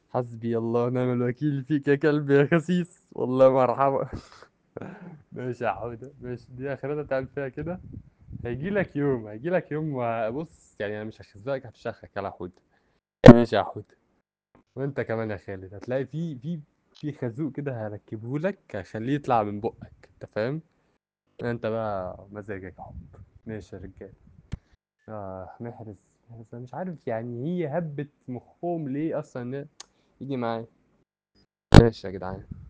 حسبي الله ونعم الوكيل فيك يا كلب يا خسيس والله مرحبا ماشي يا حودة ماشي دي اخرتها تعمل فيها كده هيجي لك يوم هيجي لك يوم وبص يعني انا مش هخزقك هتشخك يا حودة ماشي يا حودة وانت كمان يا خالد هتلاقي في في في خازوق كده هركبه لك هخليه يطلع من بقك انت فاهم انت بقى مزاجك يا حب ماشي يا رجاله اه محرز محرز انا مش عارف يعني هي هبت مخهم ليه اصلا إن- يجي معايا ماشي يا جدعان